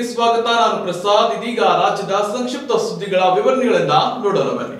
ನ್ಯೂಸ್ಗೆ ಸ್ವಾಗತ ನಾನು ಪ್ರಸಾದ್ ಇದೀಗ ರಾಜ್ಯದ ಸಂಕ್ಷಿಪ್ತ ಸುದ್ದಿಗಳ ವಿವರಣೆಗಳನ್ನ ನೋಡೋಣ ಬನ್ನಿ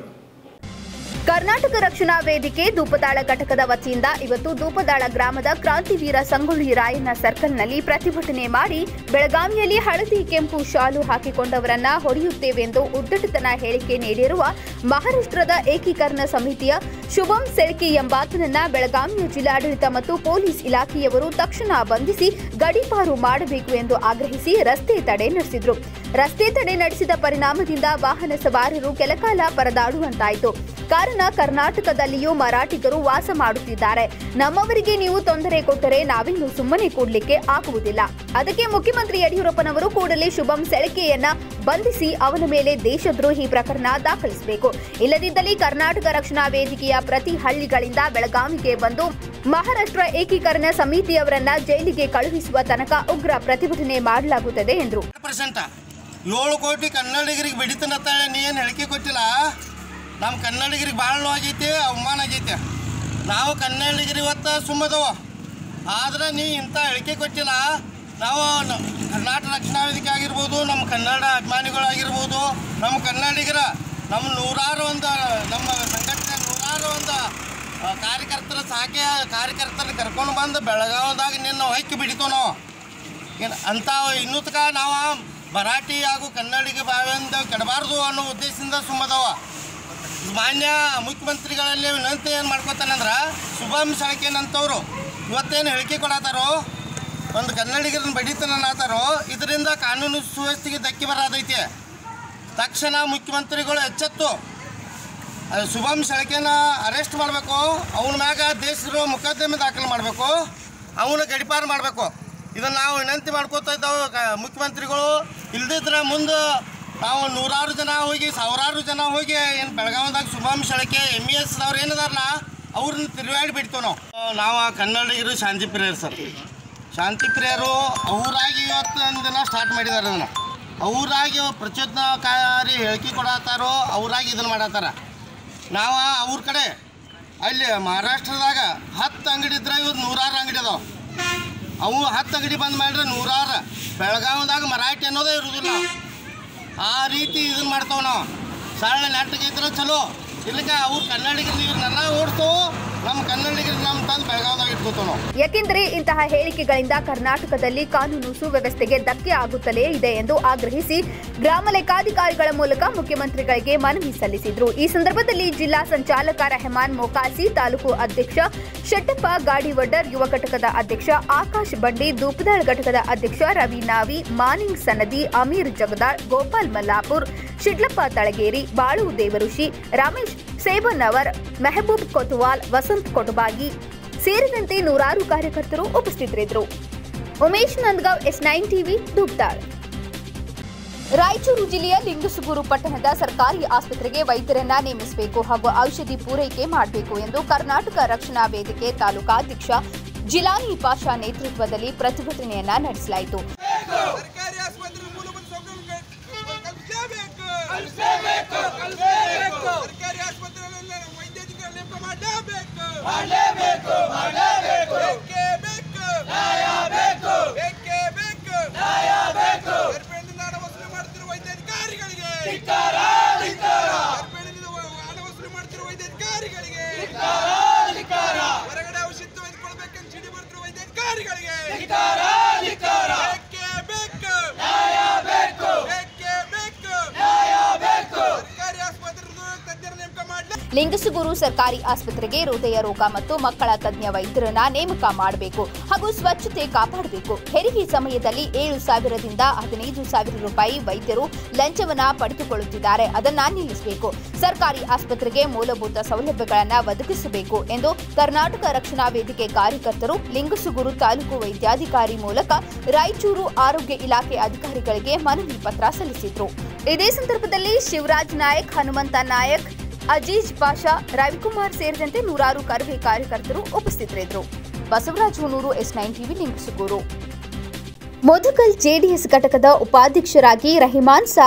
ಕರ್ನಾಟಕ ರಕ್ಷಣಾ ವೇದಿಕೆ ದೂಪದಾಳ ಘಟಕದ ವತಿಯಿಂದ ಇವತ್ತು ದೂಪದಾಳ ಗ್ರಾಮದ ಕ್ರಾಂತಿವೀರ ಸಂಗೊಳ್ಳಿ ರಾಯಣ್ಣ ಸರ್ಕಲ್ನಲ್ಲಿ ಪ್ರತಿಭಟನೆ ಮಾಡಿ ಬೆಳಗಾವಿಯಲ್ಲಿ ಹಳದಿ ಕೆಂಪು ಶಾಲು ಹಾಕಿಕೊಂಡವರನ್ನ ಹೊಡೆಯುತ್ತೇವೆಂದು ಉದ್ದಟತನ ಹೇಳಿಕೆ ನೀಡಿರುವ ಮಹಾರಾಷ್ಟ್ರದ ಏಕೀಕರಣ ಸಮಿತಿಯ ಶುಭಂ ಸೆಳ್ಕಿ ಎಂಬಾತನನ್ನ ಬೆಳಗಾವಿಯ ಜಿಲ್ಲಾಡಳಿತ ಮತ್ತು ಪೊಲೀಸ್ ಇಲಾಖೆಯವರು ತಕ್ಷಣ ಬಂಧಿಸಿ ಗಡೀಪಾರು ಮಾಡಬೇಕು ಎಂದು ಆಗ್ರಹಿಸಿ ರಸ್ತೆ ತಡೆ ನಡೆಸಿದ್ರು ರಸ್ತೆ ತಡೆ ನಡೆಸಿದ ಪರಿಣಾಮದಿಂದ ವಾಹನ ಸವಾರರು ಕೆಲಕಾಲ ಪರದಾಡುವಂತಾಯಿತು ಕಾರಣ ಕರ್ನಾಟಕದಲ್ಲಿಯೂ ಮರಾಠಿಗರು ವಾಸ ಮಾಡುತ್ತಿದ್ದಾರೆ ನಮ್ಮವರಿಗೆ ನೀವು ತೊಂದರೆ ಕೊಟ್ಟರೆ ನಾವಿನ್ನು ಸುಮ್ಮನೆ ಕೂಡ್ಲಿಕ್ಕೆ ಆಗುವುದಿಲ್ಲ ಅದಕ್ಕೆ ಮುಖ್ಯಮಂತ್ರಿ ಯಡಿಯೂರಪ್ಪನವರು ಕೂಡಲೇ ಶುಭಂ ಸೆಳಕೆಯನ್ನ ಬಂಧಿಸಿ ಅವನ ಮೇಲೆ ದೇಶದ್ರೋಹಿ ಪ್ರಕರಣ ದಾಖಲಿಸಬೇಕು ಇಲ್ಲದಿದ್ದಲ್ಲಿ ಕರ್ನಾಟಕ ರಕ್ಷಣಾ ವೇದಿಕೆಯ ಪ್ರತಿ ಹಳ್ಳಿಗಳಿಂದ ಬೆಳಗಾವಿಗೆ ಬಂದು ಮಹಾರಾಷ್ಟ್ರ ಏಕೀಕರಣ ಸಮಿತಿಯವರನ್ನ ಜೈಲಿಗೆ ಕಳುಹಿಸುವ ತನಕ ಉಗ್ರ ಪ್ರತಿಭಟನೆ ಮಾಡಲಾಗುತ್ತದೆ ಎಂದರು ಪರ್ಸೆಂಟ ಏಳು ಕೋಟಿ ಕನ್ನಡಿಗರಿಗೆ ಬಿಡಿತನತ್ತಾಳೆ ನೀ ಏನು ಹೇಳಿಕೆ ಕೊಟ್ಟಿಲ್ಲ ನಮ್ಮ ಕನ್ನಡಿಗರಿಗೆ ಭಾಳ ನೋವಾಗೈತಿ ಅವಮಾನ ಆಗೈತಿ ನಾವು ಕನ್ನಡಿಗರು ಇವತ್ತು ಸುಮ್ಮದವ ಆದ್ರೆ ನೀ ಇಂಥ ಹೇಳಿಕೆ ಕೊಟ್ಟಿಲ್ಲ ನಾವು ನ- ಕರ್ನಾಟಕ ರಕ್ಷಣಾ ವೇದಿಕೆ ಆಗಿರ್ಬೋದು ನಮ್ಮ ಕನ್ನಡ ಅಭಿಮಾನಿಗಳಾಗಿರ್ಬೋದು ನಮ್ಮ ಕನ್ನಡಿಗರ ನಮ್ಮ ನೂರಾರು ಒಂದು ನಮ್ಮ ಸಂಘಟನೆ ನೂರಾರು ಒಂದು ಆ, ಕಾರ್ಯಕರ್ತರ ಸಾಕೆ ಕಾರ್ಯಕರ್ತರನ್ನ ಕರ್ಕೊಂಡು ಬಂದು ಬೆಳಗಾವದಾಗ ನಿನ್ನ ಹಕ್ಕಿ ಬಿಡಿತು ನಾವು ಏನು ಅಂತ ಇನ್ನೂ ತಕ ನಾವು ಮರಾಠಿ ಹಾಗೂ ಕನ್ನಡಿಗ ಭಾವೆಯಿಂದ ಕೆಡಬಾರ್ದು ಅನ್ನೋ ಉದ್ದೇಶದಿಂದ ಸುಮ್ಮದವ ಮಾನ್ಯ ಮುಖ್ಯಮಂತ್ರಿಗಳಲ್ಲಿ ವಿನಂತಿ ಏನು ಮಾಡ್ಕೊತಾನಂದ್ರೆ ಶುಭಂ ಸಳಕೇನಂತವ್ರು ಇವತ್ತೇನು ಹೇಳಿಕೆ ಕೊಡತ್ತಾರೋ ಒಂದು ಕನ್ನಡಿಗರನ್ನ ಬಡಿತನತ್ತಾರೋ ಇದರಿಂದ ಕಾನೂನು ಸುವ್ಯವಸ್ಥೆಗೆ ಧಕ್ಕೆ ಬರೋದೈತಿ ತಕ್ಷಣ ಮುಖ್ಯಮಂತ್ರಿಗಳು ಎಚ್ಚೆತ್ತು ಅದು ಶುಭಂ ಸಳಕೆನ ಅರೆಸ್ಟ್ ಮಾಡಬೇಕು ಅವನ ಮ್ಯಾಗ ದೇಶರು ಮೊಕದ್ದಮೆ ದಾಖಲು ಮಾಡಬೇಕು ಅವನ ಗಡಿಪಾರು ಮಾಡಬೇಕು ಇದನ್ನು ನಾವು ವಿನಂತಿ ಮಾಡ್ಕೋತಾ ಇದ್ದಾವೆ ಕ- ಮುಖ್ಯಮಂತ್ರಿಗಳು ಇಲ್ದಿದ್ರೆ ಮುಂದೆ ನಾವು ನೂರಾರು ಜನ ಹೋಗಿ ಸಾವಿರಾರು ಜನ ಹೋಗಿ ಏನು ಬೆಳಗಾವದಾಗ Shubham Salake M E S ಅವ್ರು ಏನಿದಾರಲ್ಲ ಅವ್ರನ್ನ ತಿರುಗಾಡಿ ಬಿಡ್ತೇವೆ ನಾವು ಆ, ನಾವು ಕನ್ನಡಿಗರು ಶಾಂತಿ ಪ್ರಿಯರು ಸರ್ ಶಾಂತಿ ಪ್ರಿಯರು ಅವರಾಗಿ ಇವತ್ತು ಒಂದು ದಿನ ಸ್ಟಾರ್ಟ್ ಮಾಡಿದ್ದಾರೆ ಅದನ್ನು ಅವರಾಗಿ ಪ್ರಚೋದನಕಾರಿ ಹೇಳಿಕೆ ಕೊಡತ್ತಾರೋ ಅವರಾಗಿ ಇದನ್ನು ಮಾಡತ್ತಾರ ನಾವು ಅವ್ರ ಕಡೆ ಅಲ್ಲಿ ಮಹಾರಾಷ್ಟ್ರದಾಗ ಹತ್ತು ಅಂಗಡಿ ಇದ್ರೆ ಇವತ್ತು ನೂರಾರು ಅಂಗಡಿ ಅದಾವ ಅವು ಹತ್ತು ಅಂಗಡಿ ಬಂದ್ ಮಾಡಿದ್ರೆ ನೂರಾರು ಬೆಳಗಾವದಾಗ ಮರಾಠಿ ಅನ್ನೋದೇ ಇರೋದಿಲ್ಲ ಆ ರೀತಿ ಇದನ್ನ ಮಾಡ್ತಾವ ನಾವು ಸರಳ ನೆಟ್ಟಿಗೆ ಇದ್ರೆ ಚಲೋ ಇಲ್ಲಕ ಅವ್ರು ಕನ್ನಡಿಗರು ಇವ್ರನ್ನೆಲ್ಲ ಓಡಿಸ್ತೇವೆ ನಮ್ಮ ಕನ್ನಡಿಗರು ನಮ್ಮ ತಂದು ಬೆಳಗಾವದಾಗ ಇಟ್ಕೋತಾವ ನಾವು ಏಕೆಂದರೆ ಇಂತಹ ಹೇಳಿಕೆಗಳಿಂದ ಕರ್ನಾಟಕದಲ್ಲಿ ಕಾನೂನು ಸುವ್ಯವಸ್ಥೆಗೆ ಧಕ್ಕೆ ಆಗುತ್ತಲೇ ಇದೆ ಎಂದು ಆಗ್ರಹಿಸಿ ಗ್ರಾಮ ಲೆಕ್ಕಾಧಿಕಾರಿಗಳ ಮೂಲಕ ಮುಖ್ಯಮಂತ್ರಿಗಳಿಗೆ ಮನವಿ ಸಲ್ಲಿಸಿದ್ರು ಈ ಸಂದರ್ಭದಲ್ಲಿ ಜಿಲ್ಲಾ ಸಂಚಾಲಕ ರೆಹಮಾನ್ ಮೊಕಾಸಿ ತಾಲೂಕು ಅಧ್ಯಕ್ಷ ಶೆಟ್ಟಪ್ಪ ಗಾಡಿವಡ್ಡರ್ ಯುವ ಘಟಕದ ಅಧ್ಯಕ್ಷ ಆಕಾಶ್ ಬಂಡಿ ದೂಪದಾಳ್ ಘಟಕದ ಅಧ್ಯಕ್ಷ ರವಿ ನಾವಿ ಮಾನಿಂಗ್ ಸನದಿ ಅಮೀರ್ ಜಗದಾಳ್ ಗೋಪಾಲ್ ಮಲ್ಲಾಪುರ್ ಶಿಡ್ಲಪ್ಪ ತಳಗೇರಿ ಬಾಳು ದೇವಋಷಿ ರಮೇಶ್ ಸೇಬನ್ನವರ್ ಮೆಹಬೂಬ್ ಕೊತ್ವಾಲ್ ವಸಂತ್ ಕೊಟಬಾಗಿ ಸೇರಿದಂತೆ ನೂರಾರು ಕಾರ್ಯಕರ್ತರು ಉಪಸ್ಥಿತರಿದ್ದರು Umesh Nandagaon S nine TV Dubdal Raichur ಜಿಲ್ಲೆಯ ಲಿಂಗಸುಗೂರು ಪಟ್ಟಣದ ಸರ್ಕಾರಿ ಆಸ್ಪತ್ರೆಗೆ ವೈದ್ಯರನ್ನ ನೇಮಿಸಬೇಕು ಹಾಗೂ ಔಷಧಿ ಪೂರೈಕೆ ಮಾಡಬೇಕು ಎಂದು ಕರ್ನಾಟಕ ರಕ್ಷಣಾ ವೇದಿಕೆ ತಾಲೂಕಾಧ್ಯಕ್ಷ ಜಿಲಾನಿ ಪಾಷಾ ನೇತೃತ್ವದಲ್ಲಿ ಪ್ರತಿಭಟನೆಯನ್ನ ನಡೆಸಲಾಯಿತು ಸರ್ಕಾರಿ ಆಸ್ಪತ್ರೆ ಮೂಲಭೂತ ಸೌಕರ್ಯ ಕಲ್ಪಿಸಬೇಕು ಕಲ್ಪಿಸಬೇಕು ಕಲ್ಪಿಸಬೇಕು ಸರ್ಕಾರಿ ಆಸ್ಪತ್ರೆಯಲ್ಲಿ ವೈದ್ಯಕೀಯ ನೇಮಕ ಮಾಡಲೇಬೇಕು ಮಾಡಲೇಬೇಕು ಮಾಡಲೇಬೇಕು ಬೇಕೇ ಬೇಕು ನ್ಯಾಯ ಬೇಕು ಬೇಕೇ ಬೇಕು ನ್ಯಾಯ ಬೇಕು ಗರ್ಭಿಣಿಯಿಂದ ಹಣ ವಸೂಲಿ ಮಾಡ್ತಿರುವ ವೈದ್ಯಾಧಿಕಾರಿಗಳಿಗೆ ಧಿಕ್ಕಾರ ಧಿಕ್ಕಾರ ಗರ್ಭಿಣಿಯಿಂದ ಹಣ ವಸೂಲಿ ಮಾಡ್ತಿರುವ ವೈದ್ಯಾಧಿಕಾರಿಗಳಿಗೆ ಧಿಕ್ಕಾರ ಧಿಕ್ಕಾರ ಹೊರಗಡೆ ಔಷಧಿ ತೆಗೆದುಕೊಳ್ಬೇಕಂತ ಚಿಡಿ ಬರ್ತಿರುವ ವೈದ್ಯಾಧಿಕಾರಿಗಳಿಗೆ ಧಿಕ್ಕಾರ ಧಿಕ್ಕಾರ ಬೇಕೇ ಬೇಕು ನ್ಯಾಯ ಬೇಕು ಬೇಕೇ ಬೇಕು ನ್ಯಾಯ ಬೇಕು ಸರ್ಕಾರಿ ಆಸ್ಪತ್ರೆ ತಜ್ಞರ ನೇಮಕ ಮಾಡಲಿ ಲಿಂಗಸುಗೂರು ಸರ್ಕಾರಿ ಆಸ್ಪತ್ರೆಗೆ ಹೃದಯ ರೋಗ ಮತ್ತು ಮಕ್ಕಳ ತಜ್ಞ ವೈದ್ಯರನ್ನ ನೇಮಕ ಮಾಡಬೇಕು ಹಾಗೂ ಸ್ವಚ್ಛತೆ ಕಾಪಾಡಬೇಕು ಹೆರಿಗೆ ಸಮಯದಲ್ಲಿ ಏಳು ಸಾವಿರದಿಂದ ಹದಿನೈದು ಸಾವಿರ ರೂಪಾಯಿ ವೈದ್ಯರು ಲಂಚವನ್ನ ಪಡೆದುಕೊಳ್ಳುತ್ತಿದ್ದಾರೆ ಅದನ್ನ ನಿಲ್ಲಿಸಬೇಕು ಸರ್ಕಾರಿ ಆಸ್ಪತ್ರೆಗೆ ಮೂಲಭೂತ ಸೌಲಭ್ಯಗಳನ್ನು ಒದಗಿಸಬೇಕು ಎಂದು ಕರ್ನಾಟಕ ರಕ್ಷಣಾ ವೇದಿಕೆ ಕಾರ್ಯಕರ್ತರು ಲಿಂಗಸುಗೂರು ತಾಲೂಕು ವೈದ್ಯಾಧಿಕಾರಿ ಮೂಲಕ ರಾಯಚೂರು ಆರೋಗ್ಯ ಇಲಾಖೆ ಅಧಿಕಾರಿಗಳಿಗೆ ಮನವಿ ಪತ್ರ ಸಲ್ಲಿಸಿದ್ರು ಇದೇ ಸಂದರ್ಭದಲ್ಲಿ ಶಿವರಾಜ್ ನಾಯಕ್ ಹನುಮಂತ ನಾಯಕ್ ಅಜೀಜ್ ಪಾಷಾ ರವಿಕುಮಾರ್ ಸೇರಿದಂತೆ ನೂರಾರು ಕರ್ವೆ ಕಾರ್ಯಕರ್ತರು ಉಪಸ್ಥಿತರಿದ್ದರು Basavaraj Hunur S nine TV Lingasugur Modakal JDS ಘಟಕದ ಉಪಾಧ್ಯಕ್ಷರಾಗಿ ರಹಿಮಾನ್ ಸಾಬ್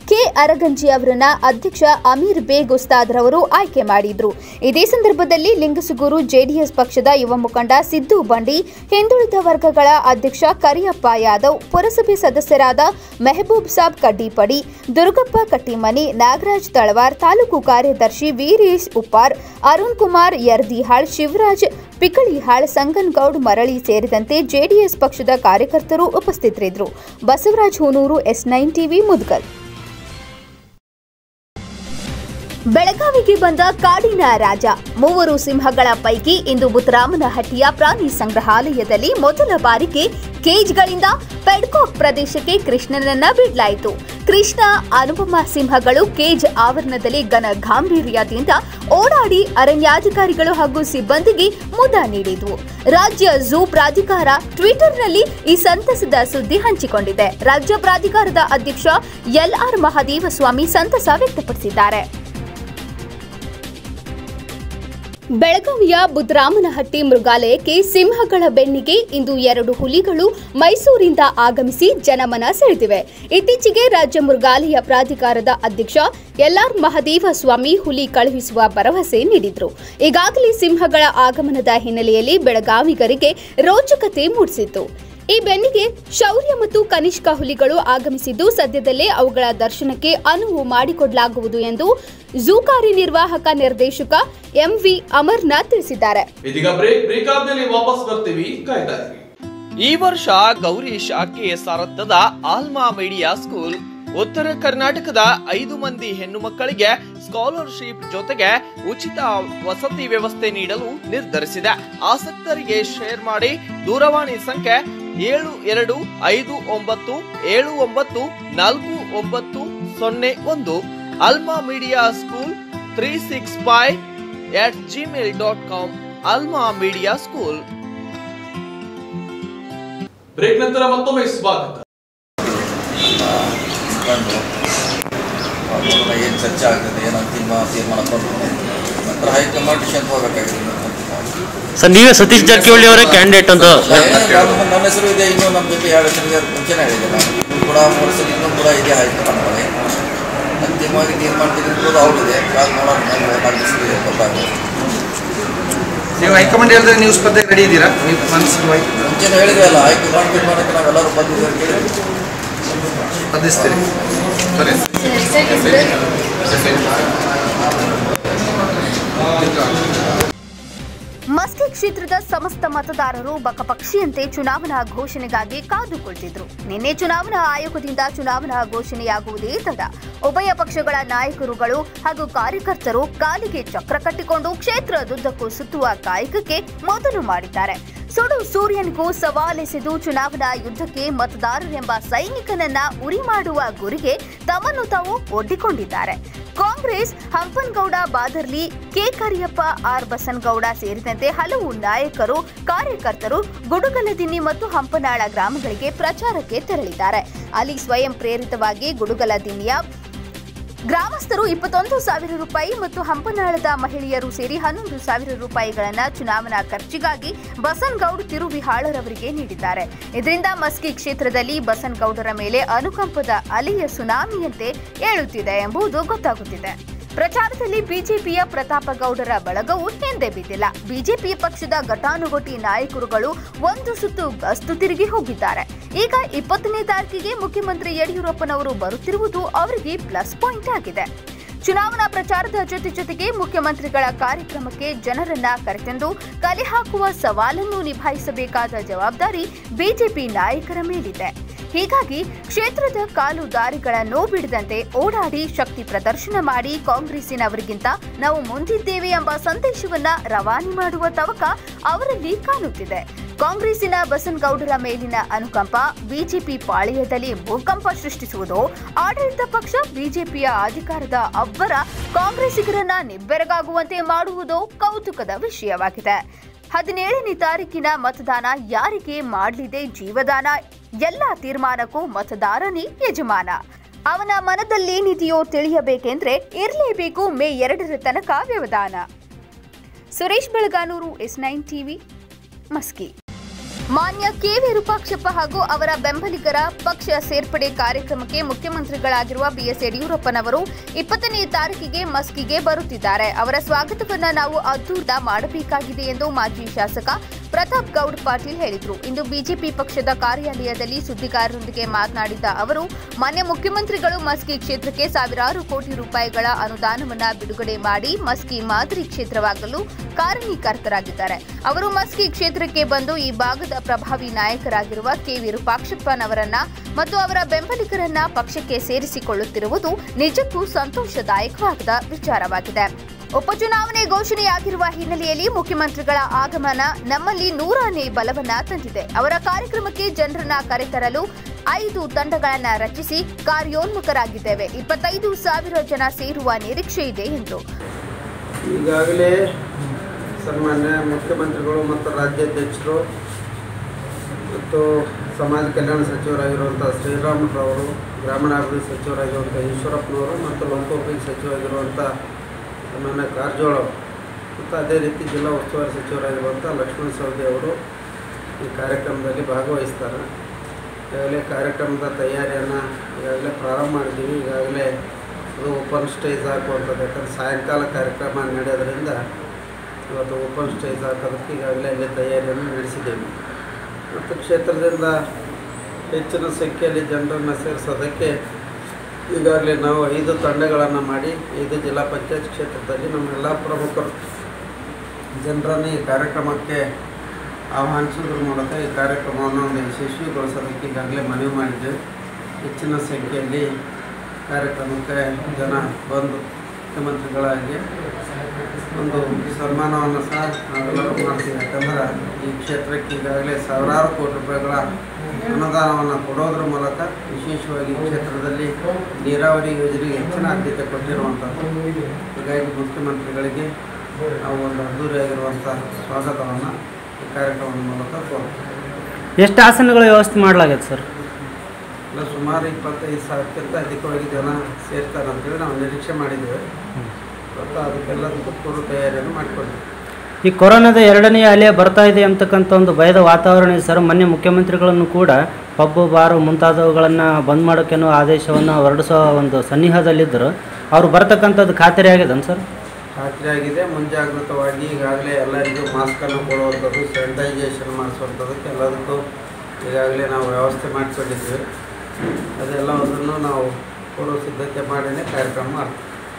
ಕೆ ಅರಗಂಜಿ ಅವರನ್ನ ಅಧ್ಯಕ್ಷ ಅಮೀರ್ ಬೇಗ್ ಉಸ್ತಾದ್ರವರು ಆಯ್ಕೆ ಮಾಡಿದ್ರು ಇದೇ ಸಂದರ್ಭದಲ್ಲಿ ಲಿಂಗಸುಗೂರು ಜೆಡಿಎಸ್ ಪಕ್ಷದ ಯುವ ಮುಖಂಡ ಸಿದ್ದು ಬಂಡಿ ಹಿಂದುಳಿದ ವರ್ಗಗಳ ಅಧ್ಯಕ್ಷ ಕರಿಯಪ್ಪ ಯಾದವ್ ಪುರಸಭೆ ಸದಸ್ಯರಾದ ಮೆಹಬೂಬ್ ಸಾಬ್ ಕಡ್ಡಿಪಡಿ ದುರ್ಗಪ್ಪ ಕಟ್ಟಿಮನಿ ನಾಗರಾಜ್ ತಳವಾರ್ ತಾಲೂಕು ಕಾರ್ಯದರ್ಶಿ ವೀರೇಶ್ ಉಪ್ಪಾರ್ ಅರುಣ್ ಕುಮಾರ್ ಯರ್ದಿಹಾಳ್ ಶಿವರಾಜ್ ಪಿಕಳಿಹಾಳ್ ಸಂಗನಗೌಡ್ ಮರಳಿ ಸೇರಿದಂತೆ ಜೆಡಿಎಸ್ ಪಕ್ಷದ ಕಾರ್ಯಕರ್ತರು ಉಪಸ್ಥಿತರಿದ್ದರು Basavaraj Hunur S nine TV Mudgal ಬೆಳಗಾವಿಗೆ ಬಂದ ಕಾಡಿನ ರಾಜ ಮೂವರು ಸಿಂಹಗಳ ಪೈಕಿ ಇಂದು ಮುತ್ತರಾಮನಹಟ್ಟಿಯ ಪ್ರಾಣಿ ಸಂಗ್ರಹಾಲಯದಲ್ಲಿ ಮೊದಲ ಬಾರಿಗೆ ಕೇಜ್ಗಳಿಂದ ಪೆಡ್ಕಾಕ್ ಪ್ರದೇಶಕ್ಕೆ ಕೃಷ್ಣನನ್ನ ಬಿಡಲಾಯಿತು ಕೃಷ್ಣ ಅನುಪಮ ಸಿಂಹಗಳು ಕೇಜ್ ಆವರಣದಲ್ಲಿ ಘನ ಗಾಂಭೀರ್ಯದಿಂದ ಓಡಾಡಿ ಅರಣ್ಯಾಧಿಕಾರಿಗಳು ಹಾಗೂ ಸಿಬ್ಬಂದಿಗೆ ಮುದ ನೀಡಿದ್ವು ರಾಜ್ಯ ಝೂ ಪ್ರಾಧಿಕಾರ ಟ್ವಿಟರ್ನಲ್ಲಿ ಈ ಸಂತಸದ ಸುದ್ದಿ ಹಂಚಿಕೊಂಡಿದೆ ರಾಜ್ಯ ಪ್ರಾಧಿಕಾರದ ಅಧ್ಯಕ್ಷ ಎಲ್ಆರ್ ಮಹದೇವಸ್ವಾಮಿ ಸಂತಸ ವ್ಯಕ್ತಪಡಿಸಿದ್ದಾರೆ ಬೆಳಗಾವಿಯ ಬುದ್ರಾಮನಹಟ್ಟಿ ಮೃಗಾಲಯಕ್ಕೆ ಸಿಂಹಗಳ ಬೆನ್ನಿಗೆ ಇಂದು ಎರಡು ಹುಲಿಗಳು ಮೈಸೂರಿಂದ ಆಗಮಿಸಿ ಜನಮನ ಸೆಳೆದಿವೆ ಇತ್ತೀಚೆಗೆ ರಾಜ್ಯ ಮೃಗಾಲಯ ಪ್ರಾಧಿಕಾರದ ಅಧ್ಯಕ್ಷ ಎಲ್ಆರ್ ಮಹದೇವ ಸ್ವಾಮಿ ಹುಲಿ ಕಳುಹಿಸುವ ಭರವಸೆ ನೀಡಿದ್ರು ಈಗಾಗಲೇ ಸಿಂಹಗಳ ಆಗಮನದ ಹಿನ್ನೆಲೆಯಲ್ಲಿ ಬೆಳಗಾವಿಗರಿಗೆ ರೋಚಕತೆ ಮೂಡಿಸಿತ್ತು ಈ ಬೆನ್ನಿಗೆ ಶೌರ್ಯ ಮತ್ತು ಕನಿಷ್ಕ ಹುಲಿಗಳು ಆಗಮಿಸಿದ್ದು ಸದ್ಯದಲ್ಲೇ ಅವುಗಳ ದರ್ಶನಕ್ಕೆ ಅನುವು ಮಾಡಿಕೊಡಲಾಗುವುದು ಎಂದು ಝೂ ಕಾರ್ಯನಿರ್ವಾಹಕ ನಿರ್ದೇಶಕ ಎಂವಿ ಅಮರ್ನಾಥ್ ತಿಳಿಸಿದ್ದಾರೆ ಇದೀಗ ಬ್ರೇಕ್ ಬ್ರೇಕ್ ಆದ್ಮೇಲೆ ವಾಪಸ್ ಬರ್ತೀವಿ ಕಾಯ್ತಾ ಇರಿ ಈ ವರ್ಷ ಗೌರೀಶ್ ಕೆಎಸ್ ರಥದ ಆಲ್ಮಾ ಮೀಡಿಯಾ ಸ್ಕೂಲ್ ಉತ್ತರ ಕರ್ನಾಟಕದ ಐದು ಮಂದಿ ಹೆಣ್ಣು ಮಕ್ಕಳಿಗೆ ಸ್ಕಾಲರ್ಶಿಪ್ ಜೊತೆಗೆ ಉಚಿತ ವಸತಿ ವ್ಯವಸ್ಥೆ ನೀಡಲು ನಿರ್ಧರಿಸಿದೆ ಆಸಕ್ತರಿಗೆ ಶೇರ್ ಮಾಡಿ ದೂರವಾಣಿ ಸಂಖ್ಯೆ ಏಳು ಎರಡು ಐದು ಒಂಬತ್ತು ಏಳು ಒಂಬತ್ತು ನಾಲ್ಕು ಒಂಬತ್ತು ಸೊನ್ನೆ ಒಂದು Alma media school three six five at Gmail dot com Alma media school break ನಂತರ ಮತ್ತೊಮ್ಮೆ ಸ್ವಾಗತ ಬಂದು ಅವ್ರನ್ನ ಏನು ಚರ್ಚೆ ಆಗ್ತದೆ ಏನು ಅಂತಿಮ ತೀರ್ಮಾನ ಕೊಟ್ಟು ನಂತರ ಹೈಕಮಾಂಡ್ ಡಿಸಿಷನ್ ಹೋಗಬೇಕಾಗಿದೆ ಇನ್ನೊಂದು ಅಂತಿಮ. ಸರ್ ನೀವೇ ಸತೀಶ್ ಜಾರಕಿಹೊಳಿ ಅವರೇ ಕ್ಯಾಂಡಿಡೇಟ್ ಅಂತ ಏನು ನಮ್ಮ- ನನ್ನ ಹೆಸರು ಇದೆ ಇನ್ನೂ ನಮ್ಮ ಜೊತೆ ಎರಡು ಹೆಸರಿಗೆ ಮುಂಚೆನೇ ಹೇಳಿದೆ ನಾನು ಇನ್ನೂ ಕೂಡ ಮೂರು ಸಲ ಇನ್ನೂ ಕೂಡ ಇದೆ ಹೈಕಮಾಂಡ್ ಬಳಿ ಅಂತಿಮವಾಗಿ ತೀರ್ಮಾನ ತೆಗೆದುಕೊಳ್ಳೋದು ಅವಳಿದೆ ಕಾದು ನೋಡೋಣ ನಾನು ನಾಲ್ಕು ದಿವಸಕ್ಕೆ ಗೊತ್ತಾಗುತ್ತೆ ನೀವು ಹೈಕಮಾಂಡ್ ಹೇಳಿದ್ರೆ ನೀವು ಸ್ಪರ್ಧೆಗೆ ರೆಡಿ ಇದ್ದೀರಾ ನೀವು ಮನಸ್ಸಿಗೆ ಹೋಗಿ ಮುಂಚೆನೇ ಹೇಳಿದ್ವಿ ಅಲ್ಲ ಹೈಕಮಾಂಡ್ ತೀರ್ಮಾನಕ್ಕೆ ನಾವೆಲ್ಲರೂ ಬಂದಿದ್ದೀವಿ ಅಂತ ಕೇಳಿದ್ವಿ ಸ್ಪರ್ಧಿಸ್ತೀರಿ ಸರಿ ಮಸ್ಕಿ ಕ್ಷೇತ್ರದ ಸಮಸ್ತ ಮತದಾರರು ಬಕಪಕ್ಷಿಯಂತೆ ಚುನಾವಣಾ ಘೋಷಣೆಗಾಗಿ ಕಾದು ಕುಳಿತಿದ್ರು ನಿನ್ನೆ ಚುನಾವಣಾ ಆಯೋಗದಿಂದ ಚುನಾವಣಾ ಘೋಷಣೆಯಾಗುವುದೇ ತಡ ಉಭಯ ಪಕ್ಷಗಳ ನಾಯಕರುಗಳು ಹಾಗೂ ಕಾರ್ಯಕರ್ತರು ಕಾಲಿಗೆ ಚಕ್ರ ಕಟ್ಟಿಕೊಂಡು ಕ್ಷೇತ್ರದುದ್ದಕ್ಕೂ ಸುತ್ತುವ ಕಾಯಕಕ್ಕೆ ಮೊದಲು ಮಾಡಿದ್ದಾರೆ ಸುಡು ಸೂರ್ಯನಿಗೂ ಸವಾಲೆಸೆದು ಚುನಾವಣಾ ಯುದ್ಧಕ್ಕೆ ಮತದಾರರೆಂಬ ಸೈನಿಕನನ್ನ ಉರಿ ಮಾಡುವ ಗುರಿಗೆ ತಮ್ಮನ್ನು ತಾವು ಒಡ್ಡಿಕೊಂಡಿದ್ದಾರೆ Congress Hampanagouda Badarli K Kariyappa R Basanagouda ಸೇರಿದಂತೆ ಹಲವು ನಾಯಕರು ಕಾರ್ಯಕರ್ತರು ಗುಡುಗಲದಿನ್ನಿ ಮತ್ತು ಹಂಪನಾಳ ಗ್ರಾಮಗಳಿಗೆ ಪ್ರಚಾರಕ್ಕೆ ತೆರಳಿದ್ದಾರೆ ಅಲ್ಲಿ ಸ್ವಯಂ ಪ್ರೇರಿತವಾಗಿ ಗುಡುಗಲದಿನ್ನಿಯ ಗ್ರಾಮಸ್ಥರು ಇಪ್ಪತ್ತೊಂದು ಸಾವಿರ ರೂಪಾಯಿ ಮತ್ತು ಹಂಪನಾಳದ ಮಹಿಳೆಯರು ಸೇರಿ ಹನ್ನೊಂದು ಸಾವಿರ ರೂಪಾಯಿಗಳನ್ನ ಚುನಾವಣಾ ಖರ್ಚಿಗಾಗಿ ಬಸನಗೌಡ್ ತಿರುವಿಹಾಳರವರಿಗೆ ನೀಡಿದ್ದಾರೆ ಇದರಿಂದ ಮಸ್ಕಿ ಕ್ಷೇತ್ರದಲ್ಲಿ ಬಸನಗೌಡರ ಮೇಲೆ ಅನುಕಂಪದ ಅಲೆಯ ಸುನಾಮಿಯಂತೆ ಏಳುತ್ತಿದೆ ಎಂಬುದು ಗೊತ್ತಾಗುತ್ತಿದೆ ಪ್ರಚಾರದಲ್ಲಿ ಬಿಜೆಪಿಯ ಪ್ರತಾಪ ಗೌಡರ ಬಳಗವು ಹಿಂದೆ ಬಿದ್ದಿಲ್ಲ ಬಿಜೆಪಿ ಪಕ್ಷದ ಘಟಾನುಘಟಿ ನಾಯಕರುಗಳು ಒಂದು ಸುತ್ತು ಗಸ್ತು ತಿರುಗಿ ಹೋಗಿದ್ದಾರೆ ಈಗ ಇಪ್ಪತ್ತನೇ ತಾರೀಕಿಗೆ ಮುಖ್ಯಮಂತ್ರಿ ಯಡಿಯೂರಪ್ಪನವರು ಬರುತ್ತಿರುವುದು ಅವರಿಗೆ ಪ್ಲಸ್ ಪಾಯಿಂಟ್ ಆಗಿದೆ ಚುನಾವಣಾ ಪ್ರಚಾರದ ಜೊತೆ ಜೊತೆಗೆ ಮುಖ್ಯಮಂತ್ರಿಗಳ ಕಾರ್ಯಕ್ರಮಕ್ಕೆ ಜನರನ್ನ ಕರೆತಂದು ಕಲೆ ಹಾಕುವ ಸವಾಲನ್ನು ನಿಭಾಯಿಸಬೇಕಾದ ಜವಾಬ್ದಾರಿ ಬಿಜೆಪಿ ನಾಯಕರ ಮೇಲಿದೆ ಹೀಗಾಗಿ ಕ್ಷೇತ್ರದ ಕಾಲು ದಾರಿಗಳನ್ನು ಬಿಡದಂತೆ ಓಡಾಡಿ ಶಕ್ತಿ ಪ್ರದರ್ಶನ ಮಾಡಿ ಕಾಂಗ್ರೆಸ್ಸಿನವರಿಗಿಂತ ನಾವು ಮುಂದಿದ್ದೇವೆ ಎಂಬ ಸಂದೇಶವನ್ನ ರವಾನೆ ಮಾಡುವ ತವಕ ಅವರಲ್ಲಿ ಕಾಣುತ್ತಿದೆ ಕಾಂಗ್ರೆಸ್ಸಿನ ಬಸನಗೌಡರ ಮೇಲಿನ ಅನುಕಂಪ ಬಿಜೆಪಿ ಪಾಳೆಯದಲ್ಲಿ ಭೂಕಂಪ ಸೃಷ್ಟಿಸುವುದು ಆಡಳಿತ ಪಕ್ಷ ಬಿಜೆಪಿಯ ಅಧಿಕಾರದ ಅಬ್ಬರ ಕಾಂಗ್ರೆಸ್ಸಿಗರನ್ನ ನಿಬ್ಬೆರಗಾಗುವಂತೆ ಮಾಡುವುದು ಕೌತುಕದ ವಿಷಯವಾಗಿದೆ ಹದಿನೇಳನೇ ತಾರೀಕಿನ ಮತದಾನ ಯಾರಿಗೆ ಮಾಡಲಿದೆ ಜೀವದಾನ ಎಲ್ಲ ತೀರ್ಮಾನಕ್ಕೂ ಮತದಾರನೇ ಯಜಮಾನ ಅವನ ಮನದಲ್ಲೇನಿದೆಯೋ ತಿಳಿಯಬೇಕೆಂದ್ರೆ ಇರಲೇಬೇಕು ಮೇ ಎರಡರ ತನಕ ವ್ಯವಧಾನ Suresh Belaganur S nine TV Maski ಮಾನ್ಯ ಕೆ ವಿರೂಪಾಕ್ಷಪ್ಪ ಹಾಗೂ ಅವರ ಬೆಂಬಲಿಗರ ಪಕ್ಷ ಸೇರ್ಪಡೆ ಕಾರ್ಯಕ್ರಮಕ್ಕೆ ಮುಖ್ಯಮಂತ್ರಿಗಳಾಗಿರುವ ಬಿಎಸ್ ಯಡಿಯೂರಪ್ಪನವರು ಇಪ್ಪತ್ತನೇ ತಾರೀಕಿಗೆ ಮಸ್ಕಿಗೆ ಬರುತ್ತಿದ್ದಾರೆ ಅವರ ಸ್ವಾಗತವನ್ನ ನಾವು ಅದ್ದೂರ್ದ ಮಾಡಬೇಕಾಗಿದೆ ಎಂದು ಮಾಜಿ ಶಾಸಕ ಪ್ರತಾಪ್ ಗೌಡ್ ಪಾಟೀಲ್ ಹೇಳಿದರು ಇಂದು ಬಿಜೆಪಿ ಪಕ್ಷದ ಕಾರ್ಯಾಲಯದಲ್ಲಿ ಸುದ್ದಿಗಾರರೊಂದಿಗೆ ಮಾತನಾಡಿದ ಅವರು ಮಾನ್ಯ ಮುಖ್ಯಮಂತ್ರಿಗಳು ಮಸ್ಕಿ ಕ್ಷೇತ್ರಕ್ಕೆ ಸಾವಿರಾರು ಕೋಟಿ ರೂಪಾಯಿಗಳ ಅನುದಾನವನ್ನ ಬಿಡುಗಡೆ ಮಾಡಿ ಮಸ್ಕಿ ಮಾದರಿ ಕ್ಷೇತ್ರವಾಗಲು ಕಾರಣೀಕರ್ತರಾಗಿದ್ದಾರೆ ಅವರು ಮಸ್ಕಿ ಕ್ಷೇತ್ರಕ್ಕೆ ಬಂದು ಈ ಭಾಗದ ಪ್ರಭಾವಿ ನಾಯಕರಾಗಿರುವ ಕೆ ವಿರೂಪಾಕ್ಷಪ್ಪನವರನ್ನ ಮತ್ತು ಅವರ ಬೆಂಬಲಿಗರನ್ನ ಪಕ್ಷಕ್ಕೆ ಸೇರಿಸಿಕೊಳ್ಳುತ್ತಿರುವುದು ನಿಜಕ್ಕೂ ಸಂತೋಷದಾಯಕವಾದ ವಿಚಾರವಾಗಿದೆ ಉಪಚುನಾವಣೆ ಘೋಷಣೆಯಾಗಿರುವ ಹಿನ್ನೆಲೆಯಲ್ಲಿ ಮುಖ್ಯಮಂತ್ರಿಗಳ ಆಗಮನ ನಮ್ಮಲ್ಲಿ ನೂರನೇ ಬಲವನ್ನ ತಂದಿದೆ ಅವರ ಕಾರ್ಯಕ್ರಮಕ್ಕೆ ಜನರನ್ನ ಕರೆತರಲು ಐದು ತಂಡಗಳನ್ನ ರಚಿಸಿ ಕಾರ್ಯೋನ್ಮುಖರಾಗಿದ್ದೇವೆ ಇಪ್ಪತ್ತೈದು ಸಾವಿರ ಜನ ಸೇರುವ ನಿರೀಕ್ಷೆ ಇದೆ ಎಂದರು ಈಗಾಗಲೇ ಸನ್ಮಾನ್ಯ ಮುಖ್ಯಮಂತ್ರಿಗಳು ಮತ್ತು ರಾಜ್ಯಾಧ್ಯಕ್ಷರು ಮತ್ತು ಸಮಾಜ ಕಲ್ಯಾಣ ಸಚಿವರಾಗಿರುವಂಥ ಶ್ರೀರಾಮುಲುರವರು ಗ್ರಾಮೀಣಾಭಿವೃದ್ಧಿ ಸಚಿವರಾಗಿರುವಂಥ ಈಶ್ವರಪ್ಪನವರು ಮತ್ತು ಲೋಕೋಪಯೋಗಿ ಸಚಿವರಾಗಿರುವಂಥ ಸನ್ಮಾನ್ಯ ಕಾರಜೋಳ ಅವರು ಮತ್ತು ಅದೇ ರೀತಿ ಜಿಲ್ಲಾ ಉಸ್ತುವಾರಿ ಸಚಿವರಾಗಿರುವಂಥ ಲಕ್ಷ್ಮಣ ಸವದಿ ಅವರು ಈ ಕಾರ್ಯಕ್ರಮದಲ್ಲಿ ಭಾಗವಹಿಸ್ತಾರೆ ಈಗಾಗಲೇ ಕಾರ್ಯಕ್ರಮದ ತಯಾರಿಯನ್ನು ಈಗಾಗಲೇ ಪ್ರಾರಂಭ ಮಾಡಿದ್ದೀವಿ ಈಗಾಗಲೇ ಅದು ಓಪನ್ ಸ್ಟೇಜ್ ಹಾಕುವಂಥದ್ದು ಯಾಕಂದ್ರೆ ಸಾಯಂಕಾಲ ಕಾರ್ಯಕ್ರಮ ನಡೆಯೋದ್ರಿಂದ ಇವತ್ತು ಓಪನ್ ಸ್ಟೇಜ್ ಹಾಕೋದಕ್ಕೆ ಈಗಾಗಲೇ ಅಲ್ಲಿ ತಯಾರಿಯನ್ನು ನಡೆಸಿದ್ದೇವೆ ಮತ್ತು ಕ್ಷೇತ್ರದಿಂದ ಹೆಚ್ಚಿನ ಸಂಖ್ಯೆಯಲ್ಲಿ ಜನರನ್ನು ಸೇರಿಸೋದಕ್ಕೆ ಈಗಾಗಲೇ ನಾವು ಐದು ತಂಡಗಳನ್ನು ಮಾಡಿ ಐದು ಜಿಲ್ಲಾ ಪಂಚಾಯತ್ ಕ್ಷೇತ್ರದಲ್ಲಿ ನಮ್ಮೆಲ್ಲ ಪ್ರಮುಖರು ಜನರನ್ನು ಈ ಕಾರ್ಯಕ್ರಮಕ್ಕೆ ಆಹ್ವಾನಿಸೋದ್ರ ಮೂಲಕ ಈ ಕಾರ್ಯಕ್ರಮವನ್ನು ಒಂದು ಯಶಸ್ವಿಗೊಳಿಸೋದಕ್ಕೆ ಈಗಾಗಲೇ ಮನವಿ ಮಾಡಿದ್ದೇವೆ ಹೆಚ್ಚಿನ ಸಂಖ್ಯೆಯಲ್ಲಿ ಕಾರ್ಯಕ್ರಮಕ್ಕೆ ಜನ ಬಂದು ಮುಖ್ಯಮಂತ್ರಿಗಳಾಗಿ ಒಂದು ಸನ್ಮಾನವನ್ನು ಸಹ ನಾವೆಲ್ಲರೂ ಮಾಡ್ತೀವಿ ಯಾಕಂದ್ರೆ ಈ ಕ್ಷೇತ್ರಕ್ಕೆ ಈಗಾಗಲೇ ಸಾವಿರಾರು ಕೋಟಿ ರೂಪಾಯಿಗಳ ಅನುದಾನವನ್ನು ಕೊಡೋದ್ರ ಮೂಲಕ ವಿಶೇಷವಾಗಿ ಈ ಕ್ಷೇತ್ರದಲ್ಲಿ ನೀರಾವರಿ ಯೋಜನೆಗೆ ಹೆಚ್ಚಿನ ಆದ್ಯತೆ ಕೊಟ್ಟಿರುವಂಥದ್ದು ಹೀಗಾಗಿ ಮುಖ್ಯಮಂತ್ರಿಗಳಿಗೆ ನಾವು ಒಂದು ಅದ್ದೂರಿಯಾಗಿರುವಂಥ ಸ್ವಾಗತವನ್ನು ಈ ಕಾರ್ಯಕ್ರಮದ ಮೂಲಕ ಕೋರ್ತೀವಿ ಎಷ್ಟು ಆಸನಗಳ ವ್ಯವಸ್ಥೆ ಮಾಡಲಾಗೈತೆ ಸರ್ ಇಲ್ಲ ಸುಮಾರು ಇಪ್ಪತ್ತೈದು ಸಾವಿರಕ್ಕಿಂತ ಅಧಿಕವಾಗಿ ಜನ ಸೇರ್ತಾರೆ ಅಂತೇಳಿ ನಾವು ನಿರೀಕ್ಷೆ ಮಾಡಿದ್ದೇವೆ ಮತ್ತು ಅದಕ್ಕೆಲ್ಲದಕ್ಕೂ ಪೂರ್ವ ತಯಾರಿಯನ್ನು ಮಾಡಿಕೊಂಡಿದ್ದೀವಿ ಈ ಕೊರೋನಾದ ಎರಡನೇ ಅಲೆ ಬರ್ತಾ ಇದೆ ಅಂತಕ್ಕಂಥ ಒಂದು ಭಯದ ವಾತಾವರಣ ಇದೆ ಸರ್ ಮೊನ್ನೆ ಮುಖ್ಯಮಂತ್ರಿಗಳನ್ನು ಕೂಡ ಪಬ್ಬು ಬಾರು ಮುಂತಾದವುಗಳನ್ನು ಬಂದ್ ಮಾಡೋಕ್ಕೇನೋ ಆದೇಶವನ್ನು ಹೊರಡಿಸೋ ಒಂದು ಸನ್ನಿಹದಲ್ಲಿದ್ದರು ಅವ್ರು ಬರ್ತಕ್ಕಂಥದ್ದು ಖಾತರಿ ಆಗಿದೆ ಸರ್ ಖಾತ್ರಿ ಆಗಿದೆ ಮುಂಜಾಗ್ರತವಾಗಿ ಈಗಾಗಲೇ ಎಲ್ಲರಿಗೂ ಮಾಸ್ಕನ್ನು ಕೊಡುವಂಥದ್ದು ಸ್ಯಾನಿಟೈಸೇಷನ್ ಮಾಡಿಸುವಂಥದ್ದಕ್ಕೆ ಎಲ್ಲದಕ್ಕೂ ಈಗಾಗಲೇ ನಾವು ವ್ಯವಸ್ಥೆ ಮಾಡಿಕೊಂಡಿದ್ದೀವಿ ಅದೆಲ್ಲವನ್ನು ನಾವು ಪೂರ್ವ ಸಿದ್ಧತೆ ಮಾಡಿನೇ ಕಾರ್ಯಕ್ರಮ ಮಾಡ್ತೀವಿ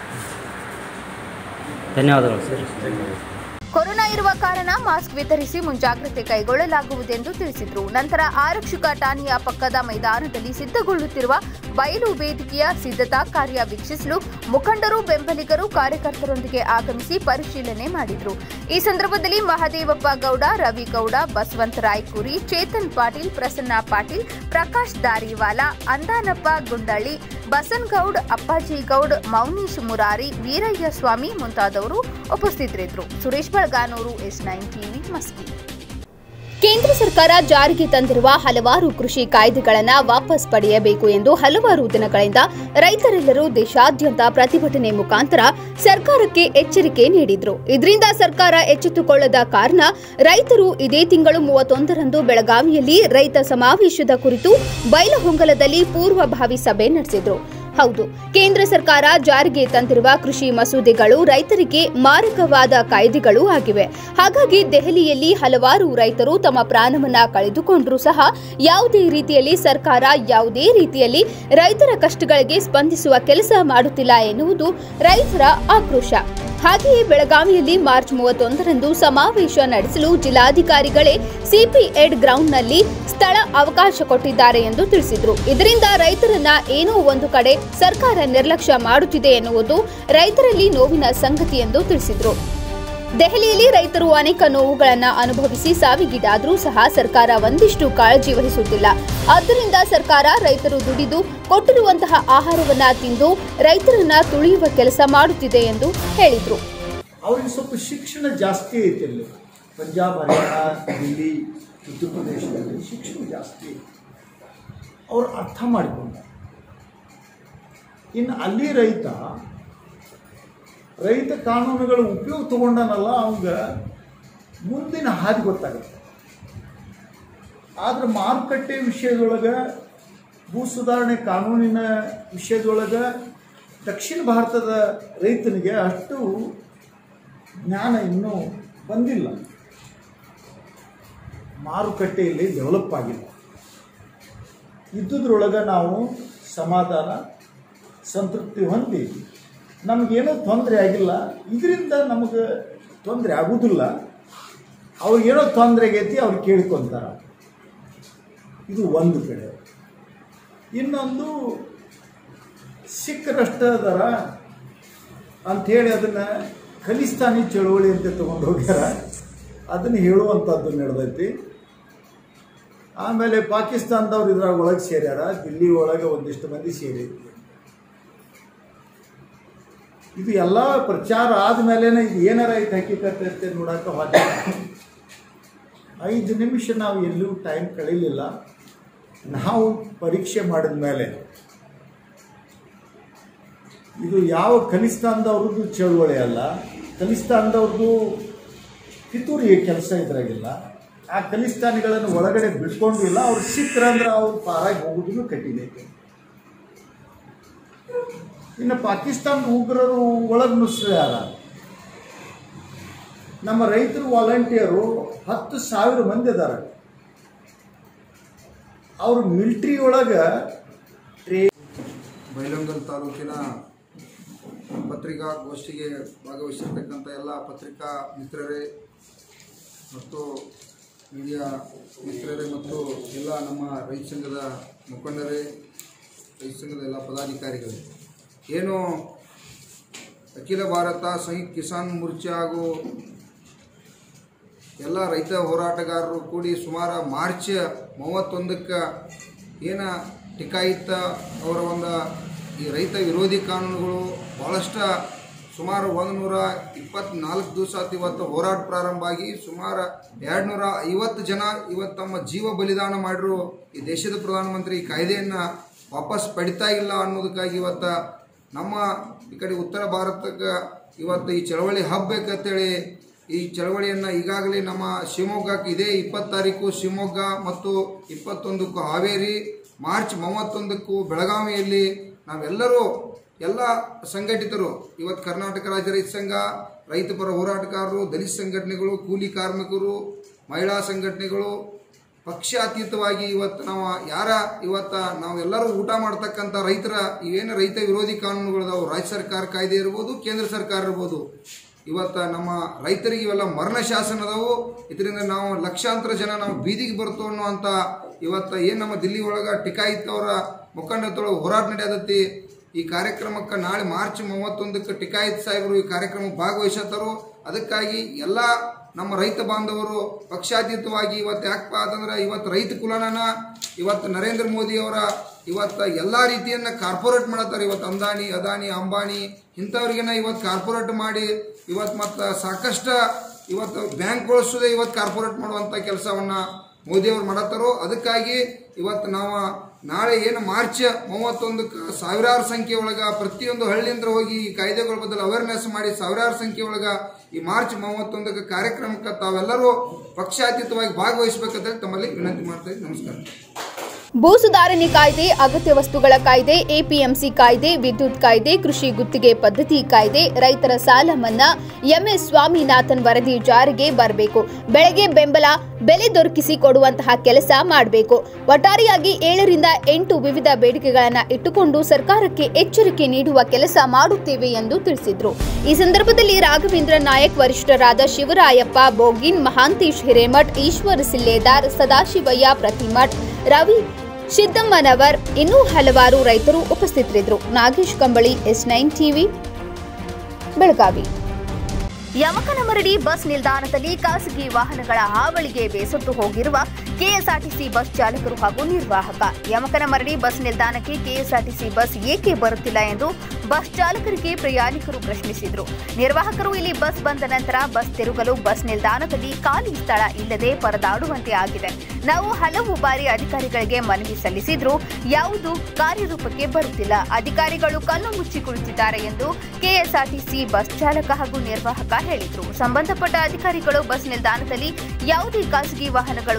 ಧನ್ಯವಾದಗಳು ಸರ್ ಕೊರೋನಾ ಇರುವ ಕಾರಣ ಮಾಸ್ಕ್ ವಿತರಿಸಿ ಮುಂಜಾಗ್ರತೆ ಕೈಗೊಳ್ಳಲಾಗುವುದೆಂದು ತಿಳಿಸಿದರು ನಂತರ ಆರಕ್ಷಕ ಠಾಣೆಯ ಪಕ್ಕದ ಮೈದಾನದಲ್ಲಿ ಸಿದ್ಧಗೊಳ್ಳುತ್ತಿರುವ ಬಯಲು ವೇದಿಕೆಯ ಸಿದ್ಧತಾ ಕಾರ್ಯ ವೀಕ್ಷಿಸಲು ಮುಖಂಡರು ಬೆಂಬಲಿಗರು ಕಾರ್ಯಕರ್ತರೊಂದಿಗೆ ಆಗಮಿಸಿ ಪರಿಶೀಲನೆ ಮಾಡಿದರು ಈ ಸಂದರ್ಭದಲ್ಲಿ ಮಹದೇವಪ್ಪ ಗೌಡ ರವಿ ಗೌಡ ಬಸವಂತ ರಾಯ್ಕುರಿ ಚೇತನ್ ಪಾಟೀಲ್ ಪ್ರಸನ್ನ ಪಾಟೀಲ್ ಪ್ರಕಾಶ್ ದಾರಿವಾಲ ಅಂದಾನಪ್ಪ ಗುಂಡಳ್ಳಿ ಬಸನ್ಗೌಡ್ ಅಪ್ಪಾಜಿ ಗೌಡ್ ಮೌನೀಶ್ ಮುರಾರಿ ವೀರಯ್ಯ ಸ್ವಾಮಿ ಮುಂತಾದವರು ಉಪಸ್ಥಿತರಿದ್ದರು Suresh Balaganur S nine TV Maski ಕೇಂದ್ರ ಸರ್ಕಾರ ಜಾರಿಗೆ ತಂದಿರುವ ಹಲವಾರು ಕೃಷಿ ಕಾಯ್ದೆಗಳನ್ನು ವಾಪಸ್ ಪಡೆಯಬೇಕು ಎಂದು ಹಲವಾರು ದಿನಗಳಿಂದ ರೈತರೆಲ್ಲರೂ ದೇಶಾದ್ಯಂತ ಪ್ರತಿಭಟನೆ ಮುಖಾಂತರ ಸರ್ಕಾರಕ್ಕೆ ಎಚ್ಚರಿಕೆ ನೀಡಿದ್ರು ಇದರಿಂದ ಸರ್ಕಾರ ಎಚ್ಚೆತ್ತುಕೊಳ್ಳದ ಕಾರಣ ರೈತರು ಇದೇ ತಿಂಗಳು ಮೂವತ್ತೊಂದರಂದು ಬೆಳಗಾವಿಯಲ್ಲಿ ರೈತ ಸಮಾವೇಶದ ಕುರಿತು ಬೈಲಹೊಂಗಲದಲ್ಲಿ ಪೂರ್ವಭಾವಿ ಸಭೆ ನಡೆಸಿದ್ರು ಹೌದು ಕೇಂದ್ರ ಸರ್ಕಾರ ಜಾರಿಗೆ ತಂದಿರುವ ಕೃಷಿ ಮಸೂದೆಗಳು ರೈತರಿಗೆ ಮಾರಕವಾದ ಕಾಯ್ದೆಗಳು ಆಗಿವೆ ಹಾಗಾಗಿ ದೆಹಲಿಯಲ್ಲಿ ಹಲವಾರು ರೈತರು ತಮ್ಮ ಪ್ರಾಣವನ್ನ ಕಳೆದುಕೊಂಡರೂ ಸಹ ಯಾವುದೇ ರೀತಿಯಲ್ಲಿ ಸರ್ಕಾರ ಯಾವುದೇ ರೀತಿಯಲ್ಲಿ ರೈತರ ಕಷ್ಟಗಳಿಗೆ ಸ್ಪಂದಿಸುವ ಕೆಲಸ ಮಾಡುತ್ತಿಲ್ಲ ಎನ್ನುವುದು ರೈತರ ಆಕ್ರೋಶ ಹಾಗೆಯೇ ಬೆಳಗಾವಿಯಲ್ಲಿ ಮಾರ್ಚ್ ಮೂವತ್ತೊಂದರಂದು ಸಮಾವೇಶ ನಡೆಸಲು ಜಿಲ್ಲಾಧಿಕಾರಿಗಳೇ ಸಿಪಿ ಎಡ್ ಗ್ರೌಂಡ್ನಲ್ಲಿ ಸ್ಥಳ ಅವಕಾಶ ಕೊಟ್ಟಿದ್ದಾರೆ ಎಂದು ತಿಳಿಸಿದರು ಇದರಿಂದ ರೈತರನ್ನ ಏನೋ ಒಂದು ಕಡೆ ಸರ್ಕಾರ ನಿರ್ಲಕ್ಷ್ಯ ಮಾಡುತ್ತಿದೆ ಎನ್ನುವುದು ರೈತರಲ್ಲಿ ನೋವಿನ ಸಂಗತಿ ಎಂದು ತಿಳಿಸಿದರು ದೆಹಲಿಯಲ್ಲಿ ರೈತರು ಅನೇಕ ನೋವುಗಳನ್ನು ಅನುಭವಿಸಿ ಸಾವಿಗೀಡಾದರೂ ಸಹ ಸರ್ಕಾರ ಒಂದಿಷ್ಟು ಕಾಳಜಿ ವಹಿಸುತ್ತಿಲ್ಲ ಆದ್ದರಿಂದ ಸರ್ಕಾರ ರೈತರು ದುಡಿದು ಕೊಟ್ಟಿರುವಂತಹ ಆಹಾರವನ್ನ ತಿಂದು ರೈತರನ್ನ ತುಳಿಯುವ ಕೆಲಸ ಮಾಡುತ್ತಿದೆ ಎಂದು ಹೇಳಿದರು ಅವ್ರಿಗೆ ಸ್ವಲ್ಪ ಶಿಕ್ಷಣ ಜಾಸ್ತಿ ಐತೆ ಅಲ್ಲಿ ಪಂಜಾಬ್ ಹರಿಯಾಣ ದಿಲ್ಲಿ ಉತ್ತರ ಪ್ರದೇಶದಲ್ಲಿ ಶಿಕ್ಷಣ ಜಾಸ್ತಿ ಐತೆ ಅವ್ರು ಅರ್ಥ ಮಾಡಿಕೊಂಡ ಇನ್ನು ಅಲ್ಲಿ ರೈತ ರೈತ ಕಾನೂನುಗಳ ಉಪಯೋಗ ತಗೊಂಡನಲ್ಲ ಅವಂಗ ಮುಂದಿನ ಹಾದಿ ಗೊತ್ತಾಗುತ್ತೆ ಆದ್ರೆ ಮಾರುಕಟ್ಟೆ ವಿಷಯದೊಳಗೆ ಭೂ ಸುಧಾರಣೆ ಕಾನೂನಿನ ವಿಷಯದೊಳಗೆ ದಕ್ಷಿಣ ಭಾರತದ ರೈತನಿಗೆ ಅಷ್ಟು ಜ್ಞಾನ ಇನ್ನೂ ಬಂದಿಲ್ಲ ಮಾರುಕಟ್ಟೆಯಲ್ಲಿ ಡೆವಲಪ್ ಆಗಿಲ್ಲ ಇದ್ದುದ್ರೊಳಗೆ ನಾವು ಸಮಾಧಾನ ಸಂತೃಪ್ತಿ ಹೊಂದಿ ನಮಗೇನೂ ತೊಂದರೆ ಆಗಿಲ್ಲ ಇದರಿಂದ ನಮಗೆ ತೊಂದರೆ ಆಗುವುದಿಲ್ಲ ಅವ್ರಿಗೇನೋ ತೊಂದರೆ ಆಗೈತಿ ಅವ್ರು ಕೇಳ್ಕೊತಾರೆ ಇದು ಒಂದು ಕಡೆ ಇನ್ನೊಂದು ಸಿಕ್ಕರಷ್ಟ ಅದರ ಅಂಥೇಳಿ ಅದನ್ನು ಖಲಿಸ್ತಾನಿ ಚಳುವಳಿ ಅಂತ ತೊಗೊಂಡು ಹೋಗ್ಯಾರ ಅದನ್ನು ಹೇಳುವಂಥದ್ದು ನಡೆದೈತಿ ಆಮೇಲೆ ಪಾಕಿಸ್ತಾನದವ್ರು ಇದ್ರಾಗ ಒಳಗೆ ಸೇರ್ಯಾರ ದಿಲ್ಲಿ ಒಳಗೆ ಒಂದಿಷ್ಟು ಮಂದಿ ಸೇರೈತಿ ಇದು ಎಲ್ಲ ಪ್ರಚಾರ ಆದಮೇಲೆ ಇದು ಏನಾರ ಐತೆ ಹಕ್ಕಿಕತೆ ಅಂತ ನೋಡಕ್ಕೆ ಹೋದ ಐದು ನಿಮಿಷ ನಾವು ಎಲ್ಲೂ ಟೈಮ್ ಕಳೀಲಿಲ್ಲ ನಾವು ಪರೀಕ್ಷೆ ಮಾಡಿದ ಮೇಲೆ ಇದು ಯಾವ ಖಲಿಸ್ತಾನದವ್ರದ್ದು ಚಳುವಳಿ ಅಲ್ಲ ಖಲಿಸ್ತಾನದವ್ರದ್ದು ಕಿತ್ತೂರಿ ಕೆಲಸ ಇದ್ರಾಗಿಲ್ಲ ಆ ಖಲಿಸ್ತಾನಿಗಳನ್ನು ಒಳಗಡೆ ಬಿಟ್ಕೊಂಡಿಲ್ಲ ಅವ್ರು ಸಿಕ್ಕ್ರಂದ್ರೆ ಅವ್ರು ಪಾರಾಗಿ ಹೋಗೋದನ್ನು ಕಟ್ಟಿದೈತೆ ಇನ್ನು ಪಾಕಿಸ್ತಾನ ಉಗ್ರರು ಒಳಗೆ ನುಸ್ರ್ಯಾರ ನಮ್ಮ ರೈತರು ವಾಲಂಟಿಯರು ಹತ್ತು ಸಾವಿರ ಮಂದಿ ಅದಾರ ಅವರು ಮಿಲ್ಟ್ರಿ ಒಳಗೆ ಟ್ರೇ ಬೈಲಂಗಲ್ ತಾಲೂಕಿನ ಪತ್ರಿಕಾಗೋಷ್ಠಿಗೆ ಭಾಗವಹಿಸಿರ್ತಕ್ಕಂಥ ಎಲ್ಲ ಪತ್ರಿಕಾ ಮಿತ್ರರೇ ಮತ್ತು ಮೀಡಿಯಾ ಮಿತ್ರರೇ ಮತ್ತು ಎಲ್ಲ ನಮ್ಮ ರೈತ ಸಂಘದ ಮುಖಂಡರೇ ರೈತ ಸಂಘದ ಎಲ್ಲ ಪದಾಧಿಕಾರಿಗಳೇ ಏನು ಅಖಿಲ ಭಾರತ ಸಂಯುಕ್ತ ಕಿಸಾನ್ ಮೋರ್ಚಾ ಹಾಗೂ ಎಲ್ಲ ರೈತ ಹೋರಾಟಗಾರರು ಕೂಡಿ ಸುಮಾರು ಮಾರ್ಚ್ ಮೂವತ್ತೊಂದಕ್ಕೆ ಏನ ಟಿಕಾಯಿತ ಅವರ ಒಂದು ಈ ರೈತ ವಿರೋಧಿ ಕಾನೂನುಗಳು ಭಾಳಷ್ಟು ಸುಮಾರು ಒಂದು ನೂರ ಇಪ್ಪತ್ನಾಲ್ಕು ದಿವಸ ಆತು ಇವತ್ತು ಹೋರಾಟ ಪ್ರಾರಂಭ ಆಗಿ ಸುಮಾರು ಎರಡು ನೂರ ಐವತ್ತು ಜನ ಇವತ್ತು ತಮ್ಮ ಜೀವ ಬಲಿದಾನ ಮಾಡಿರು ಈ ದೇಶದ ಪ್ರಧಾನಮಂತ್ರಿ ಈ ಕಾಯ್ದೆಯನ್ನು ವಾಪಸ್ ಪಡಿತಾ ಇಲ್ಲ ಅನ್ನೋದಕ್ಕಾಗಿ ಇವತ್ತು ನಮ್ಮ ಈ ಕಡೆ ಉತ್ತರ ಭಾರತಕ್ಕೆ ಇವತ್ತು ಈ ಚಳವಳಿ ಹಬ್ಬಬೇಕಂತೇಳಿ ಈ ಚಳವಳಿಯನ್ನು ಈಗಾಗಲೇ ನಮ್ಮ ಶಿವಮೊಗ್ಗಕ್ಕೆ ಇದೇ ಇಪ್ಪತ್ತು ತಾರೀಕು ಶಿವಮೊಗ್ಗ ಮತ್ತು ಇಪ್ಪತ್ತೊಂದಕ್ಕೂ ಹಾವೇರಿ ಮಾರ್ಚ್ ಮೂವತ್ತೊಂದಕ್ಕೂ ಬೆಳಗಾವಿಯಲ್ಲಿ ನಾವೆಲ್ಲರೂ ಎಲ್ಲ ಸಂಘಟಿತರು ಇವತ್ತು ಕರ್ನಾಟಕ ರಾಜ್ಯ ರೈತ ಸಂಘ ರೈತಪರ ಹೋರಾಟಗಾರರು ದಲಿತ ಸಂಘಟನೆಗಳು ಕೂಲಿ ಕಾರ್ಮಿಕರು ಮಹಿಳಾ ಸಂಘಟನೆಗಳು ಪಕ್ಷಾತೀತವಾಗಿ ಇವತ್ತು ನಾವು ಯಾರ ಇವತ್ತು ನಾವೆಲ್ಲರೂ ಊಟ ಮಾಡ್ತಕ್ಕಂಥ ರೈತರ ಇವೇನು ರೈತ ವಿರೋಧಿ ಕಾನೂನುಗಳಿದಾವೆ ರಾಜ್ಯ ಸರ್ಕಾರ ಕಾಯ್ದೆ ಇರ್ಬೋದು ಕೇಂದ್ರ ಸರ್ಕಾರ ಇರ್ಬೋದು ಇವತ್ತು ನಮ್ಮ ರೈತರಿಗೆ ಇವೆಲ್ಲ ಮರಣ ಶಾಸನ ಅದಾವು ಇದರಿಂದ ನಾವು ಲಕ್ಷಾಂತರ ಜನ ನಾವು ಬೀದಿಗೆ ಬರ್ತು ಅನ್ನುವಂಥ ಇವತ್ತು ಏನು ನಮ್ಮ ದಿಲ್ಲಿ ಒಳಗೆ ಟಿಕಾಯಿತ್ ಅವರ ಮುಖಂಡತೊಳಗೆ ಹೋರಾಟ ನಡೆಯದತ್ತಿ ಈ ಕಾರ್ಯಕ್ರಮಕ್ಕೆ ನಾಳೆ ಮಾರ್ಚ್ ಮೂವತ್ತೊಂದಕ್ಕೆ ಟಿಕಾಯಿತ್ ಸಾಹೇಬರು ಈ ಕಾರ್ಯಕ್ರಮಕ್ಕೆ ಭಾಗವಹಿಸತ್ತಾರೋ ಅದಕ್ಕಾಗಿ ಎಲ್ಲ ನಮ್ಮ ರೈತ ಬಾಂಧವರು ಪಕ್ಷಾತೀತವಾಗಿ ಇವತ್ತು ಯಾಕಪ್ಪ ಅಂತಂದ್ರೆ ಇವತ್ತು ರೈತ ಕುಲನ ಇವತ್ತು ನರೇಂದ್ರ ಮೋದಿ ಅವರ ಇವತ್ತು ಎಲ್ಲ ರೀತಿಯನ್ನ ಕಾರ್ಪೊರೇಟ್ ಮಾಡತ್ತಾರೆ ಇವತ್ತು ಅಂದಾನಿ ಅದಾನಿ ಅಂಬಾನಿ ಇಂಥವ್ರಿಗೆನ ಇವತ್ತು ಕಾರ್ಪೊರೇಟ್ ಮಾಡಿ ಇವತ್ತು ಮತ್ತು ಸಾಕಷ್ಟು ಇವತ್ತು ಬ್ಯಾಂಕ್ ಬಳಸೋದೇ ಇವತ್ತು ಕಾರ್ಪೊರೇಟ್ ಮಾಡುವಂಥ ಕೆಲಸವನ್ನ ಮೋದಿ ಅವರು ಮಾಡತ್ತಾರೋ ಅದಕ್ಕಾಗಿ ಇವತ್ತು ನಾವು ನಾಳೆ ಏನು ಮಾರ್ಚ್ ಮೂವತ್ತೊಂದಕ್ಕೆ ಸಾವಿರಾರು ಸಂಖ್ಯೆ ಒಳಗ ಪ್ರತಿಯೊಂದು ಹಳ್ಳಿಯಿಂದ ಹೋಗಿ ಈ ಕಾಯ್ದೆಗಳ ಬದಲು ಅವೇರ್ನೆಸ್ ಮಾಡಿ ಸಾವಿರಾರು ಸಂಖ್ಯೆ ಒಳಗ ಈ ಮಾರ್ಚ್ ಮೂವತ್ತೊಂದಕ್ಕೆ ಕಾರ್ಯಕ್ರಮಕ್ಕೆ ತಾವೆಲ್ಲರೂ ಪಕ್ಷಾತೀತವಾಗಿ ಭಾಗವಹಿಸಬೇಕಂತ ತಮ್ಮಲ್ಲಿ ವಿನಂತಿ ಮಾಡ್ತಾ ಇದ್ದೀನಿ ನಮಸ್ಕಾರ ಭೂ ಸುಧಾರಣೆ ಕಾಯ್ದೆ ಅಗತ್ಯ ವಸ್ತುಗಳ ಕಾಯ್ದೆ ಎಪಿಎಂಸಿ ಕಾಯ್ದೆ ವಿದ್ಯುತ್ ಕಾಯ್ದೆ ಕೃಷಿ ಗುತ್ತಿಗೆ ಪದ್ಧತಿ ಕಾಯ್ದೆ ರೈತರ ಸಾಲ ಮನ್ನಾ ಎಂಎಸ್ ಸ್ವಾಮಿನಾಥನ್ ವರದಿ ಜಾರಿಗೆ ಬರಬೇಕು ಬೆಳೆಗೆ ಬೆಂಬಲ ಬೆಲೆ ದೊರಕಿಸಿ ಕೊಡುವಂತಹ ಕೆಲಸ ಮಾಡಬೇಕು ಒಟ್ಟಾರೆಯಾಗಿ ಏಳರಿಂದ ಎಂಟು ವಿವಿಧ ಬೇಡಿಕೆಗಳನ್ನು ಇಟ್ಟುಕೊಂಡು ಸರ್ಕಾರಕ್ಕೆ ಎಚ್ಚರಿಕೆ ನೀಡುವ ಕೆಲಸ ಮಾಡುತ್ತೇವೆ ಎಂದು ತಿಳಿಸಿದರು ಈ ಸಂದರ್ಭದಲ್ಲಿ ರಾಘವೇಂದ್ರ ನಾಯಕ್ ವರಿಷ್ಠರಾದ ಶಿವರಾಯಪ್ಪ ಬೋಗಿನ್ ಮಹಾಂತೇಶ್ ಹಿರೇಮಠ್ ಈಶ್ವರ ಸಿಲ್ಲೇದಾರ್ ಸದಾಶಿವಯ್ಯ ಪ್ರತಿಮಠ್ ರವಿ ಸಿದ್ದಮ್ಮನವರ್ ಇನ್ನೂ ಹಲವಾರು ರೈತರು ಉಪಸ್ಥಿತರಿದ್ದರು Nagesh Kambali S nine TV Belagavi Yamakanamaradi bus ನಿಲ್ದಾಣದಲ್ಲಿ ಖಾಸಗಿ ವಾಹನಗಳ ಹಾವಳಿಗೆ ಬೇಸತ್ತು ಹೋಗಿರುವ ಕೆಎಸ್ಆರ್ಟಿಸಿ ಬಸ್ ಚಾಲಕರು ಹಾಗೂ ನಿರ್ವಾಹಕ ಯಮಕನಮರಡಿ ಬಸ್ ನಿಲ್ದಾಣಕ್ಕೆ ಕೆಎಸ್ಆರ್ಟಿಸಿ ಬಸ್ ಏಕೆ ಬರುತ್ತಿಲ್ಲ ಎಂದು ಬಸ್ ಚಾಲಕರಿಗೆ ಪ್ರಯಾಣಿಕರು ಪ್ರಶ್ನಿಸಿದರು ನಿರ್ವಾಹಕರು ಇಲ್ಲಿ ಬಸ್ ಬಂದ ನಂತರ ಬಸ್ ತಿರುಗಲು ಬಸ್ ನಿಲ್ದಾಣದಲ್ಲಿ ಖಾಲಿ ಸ್ಥಳ ಇಲ್ಲದೆ ಪರದಾಡುವಂತೆ ಆಗಿದೆ ನಾವು ಹಲವು ಬಾರಿ ಅಧಿಕಾರಿಗಳಿಗೆ ಮನವಿ ಸಲ್ಲಿಸಿದ್ರೂ ಯಾವುದು ಕಾರ್ಯರೂಪಕ್ಕೆ ಬರುತ್ತಿಲ್ಲ ಅಧಿಕಾರಿಗಳು ಕಣ್ಣು ಮುಚ್ಚಿ ಕುಳಿತಿದ್ದಾರೆ ಎಂದು ಕೆಎಸ್ಆರ್ಟಿಸಿ ಬಸ್ ಚಾಲಕ ಹಾಗೂ ನಿರ್ವಾಹಕ ಹೇಳಿದರು ಸಂಬಂಧಪಟ್ಟ ಅಧಿಕಾರಿಗಳು ಬಸ್ ನಿಲ್ದಾಣದಲ್ಲಿ ಯಾವುದೇ ಖಾಸಗಿ ವಾಹನಗಳು ನಿಲ್ಲುವುದಕ್ಕೆ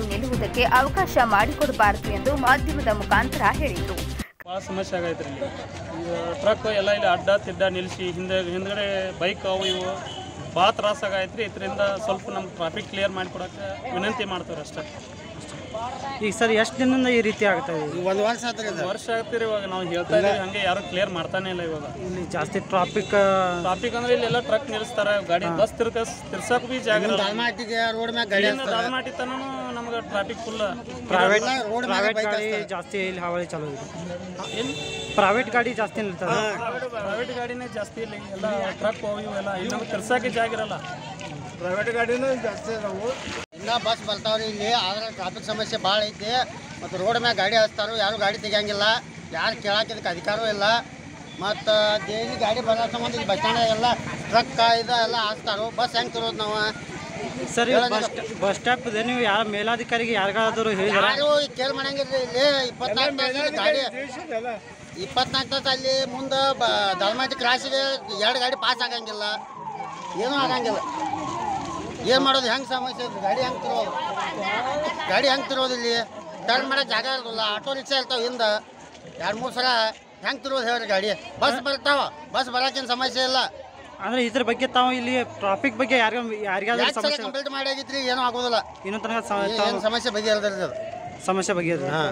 ಓಡಾಡೋದಕ್ಕೆ ಅವಕಾಶ ಮಾಡಿಕೊಡಬಾರದು ಎಂದು ಮಾಧ್ಯಮದ ಮುಖಾಂತರ ಹೇಳಿದರು ಭಾಳ ಸಮಸ್ಯೆ ಆಗೈತೆ ಇಲ್ಲಿ ಈಗ ಟ್ರಕ್ ಎಲ್ಲ ಇಲ್ಲಿ ಅಡ್ಡ ತಿಡ್ಡ ನಿಲ್ಲಿಸಿ ಹಿಂದೆ ಹಿಂದ್ಗಡೆ ಬೈಕ್ ಅವು ಇವು ಭಾಳ ತ್ರಾಸ ಆಗೈತೆ ರೀ ಇದರಿಂದ ಸ್ವಲ್ಪ ನಮ್ಗೆ ಟ್ರಾಫಿಕ್ ಕ್ಲಿಯರ್ ಮಾಡಿಕೊಡಕ್ಕೆ ವಿನಂತಿ ಮಾಡ್ತೀವಿ ಅಷ್ಟೇ ಈಗ ಸರ್ ಎಷ್ಟು ದಿನದಿಂದ ಈ ರೀತಿ ಆಗ್ತಾ ಇದೆ ಒಂದು ವರ್ಷ ಆತ್ರಿ ಒಂದು ವರ್ಷ ಆಗ್ತೀರಿ ಇವಾಗ ನಾವು ಹೇಳ್ತಾ ಇದೀವಿ ಹಂಗೆ ಯಾರು ಕ್ಲಿಯರ್ ಮಾಡ್ತಾನೆ ಇಲ್ಲ ಇವಾಗ ಇಲ್ಲಿ ಜಾಸ್ತಿ ಟ್ರಾಫಿಕ್ ಟ್ರಾಫಿಕ್ ಅಂದ್ರೆ ಇಲ್ಲೆಲ್ಲ ಟ್ರಕ್ ನಿಲ್ಲಿಸ್ತಾರೆ ಗಾಡಿ ಬಸ್ ತಿರ್ಕ ತಿರ್ಸಕ್ ಬಿ ಜಾಗ ಇರಲ್ಲ. ದಾಲ್ಮಾಟಿಗೆ ರೋಡ್ ಮ್ಯಾಗ ಗಾಡಿ ಇಲ್ಲಿಂದ ದಾಲ್ಮಾಟಿ ತನೂ ನಮ್ಗೆ ಟ್ರಾಫಿಕ್ ಫುಲ್ ಪ್ರೈವೇಟ್ ರೋಡ್ ಮ್ಯಾಗ ಪ್ರೈವೇಟ್ ಬೈಕ್ ಗಾಡಿ ಹಚ್ತಾರೆ. ಜಾಸ್ತಿ ಇಲ್ಲಿ ಹಾವಳಿ ಚಾಲೂ ಇದೆ ಏನು ಪ್ರೈವೇಟ್ ಗಾಡಿ ಜಾಸ್ತಿ ನಿಲ್ತದೆ ಪ್ರೈವೇಟ್ ಗಾಡಿನೇ ಜಾಸ್ತಿ ಇಲ್ಲ ಎಲ್ಲ ಟ್ರಕ್ ಅವು ಇವೆಲ್ಲ ಇಲ್ಲಿ ನಮ್ಗೆ ತಿರ್ಸಕ್ಕೆ ಜಾಗ ಇರಲ್ಲ ಪ್ರೈವೇಟ್ ಗಾಡಿನೂ ಜಾಸ್ತಿ ಅದಾವು ಇನ್ನ ಬಸ್ ಬರ್ತಾವ್ರಿ ಇಲ್ಲಿ ಆದ್ರೆ ಟ್ರಾಫಿಕ್ ಸಮಸ್ಯೆ ಭಾಳ ಐತಿ ಮತ್ತು ರೋಡ್ ಮ್ಯಾಗ ಗಾಡಿ ಹಚ್ತಾರೋ ಯಾರು ಗಾಡಿ ತೆಗಿಯಂಗಿಲ್ಲ ಯಾರು ಕೇಳಕ್ಕೆ ಇದಕ್ಕೆ ಅಧಿಕಾರವೂ ಇಲ್ಲ ಮತ್ತು ಡೈಲಿ ಗಾಡಿ ಬರೋ ಸಂಬಂಧ ಇಲ್ಲಿ ಬಸ್ ಸ್ಟ್ಯಾಂಡ್ ಎಲ್ಲ ಟ್ರಕ್ ಇದು ಎಲ್ಲ ಹಾಸ್ತಾರೋ ಬಸ್ ಹೆಂಗೆ ತರೋದು ನಾವು ಸರ್ ಬಸ್ ಬಸ್ ಸ್ಟಾಪ್ ಇದೆ ನೀವು ಯಾರ ಮೇಲಾಧಿಕಾರಿಗೆ ಯಾರಿಗಾದರೂ ಹೇಳಿದಾರ ಯಾರು ಕೇಳಿ ಮಾಡಂಗಿಲ್ರಿ ಇಲ್ಲಿ ಇಪ್ಪತ್ನಾಲ್ಕು ತಾಸು ಗಾಡಿ ಇಪ್ಪತ್ನಾಲ್ಕು ತಾಸು ಅಲ್ಲಿ ಮುಂದೆ ಬ ಧರ್ಮಾಟಿ ಕ್ರಾಸಿಗೆ ಎರಡು ಗಾಡಿ ಪಾಸ್ ಆಗಂಗಿಲ್ಲ ಏನೂ ಆಗಂಗಿಲ್ಲ ಏನು ಮಾಡೋದು ಹೆಂಗೆ ಸಮಸ್ಯೆ ಇದೆ? ಗಾಡಿ ಹೆಂಗೆ ತಿರೋದು ಗಾಡಿ ಹೆಂಗೆ ತಿರೋದು ಇಲ್ಲಿ ಟರ್ನ್ ಮಾಡೋ ಜಾಗ ಇರೋದಿಲ್ಲ ಆಟೋ ರಿಕ್ಷಾ ಇರ್ತಾವೆ ಹಿಂದೆ ಎರಡು ಮೂರು ಸಲ ಹೆಂಗೆ ತಿರೋದು ಹೇಳ್ರಿ ಗಾಡಿ ಬಸ್ ಬರ್ತಾವ ಬಸ್ ಬರೋಕ್ಕೇನು ಸಮಸ್ಯೆ ಇಲ್ಲ ಅಂದ್ರೆ ಇದ್ರ ಬಗ್ಗೆ ತಾವು ಇಲ್ಲಿ ಟ್ರಾಫಿಕ್ ಬಗ್ಗೆ ಯಾರಿಗ ಯಾರಿಗಾದ್ರೂ ಯಾಕೆ ಸಲ ಸಮಸ್ಯೆ ಕಂಪ್ಲೀಟ್ ಮಾಡಿ ಆಗಿತ್ರಿ ಏನೂ ಆಗೋದಿಲ್ಲ ಇನ್ನೊಂದು ತನಕ ಸ- ಏನು ತಾವು ಸಮಸ್ಯೆ ಬಗೆಹರಿದ್ರಿ ಅದು ಸಮಸ್ಯೆ ಬಗ್ಗೆ ಹಾಂ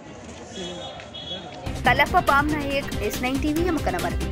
Kallappa Pamnayak S nine TV Yamakanamaradi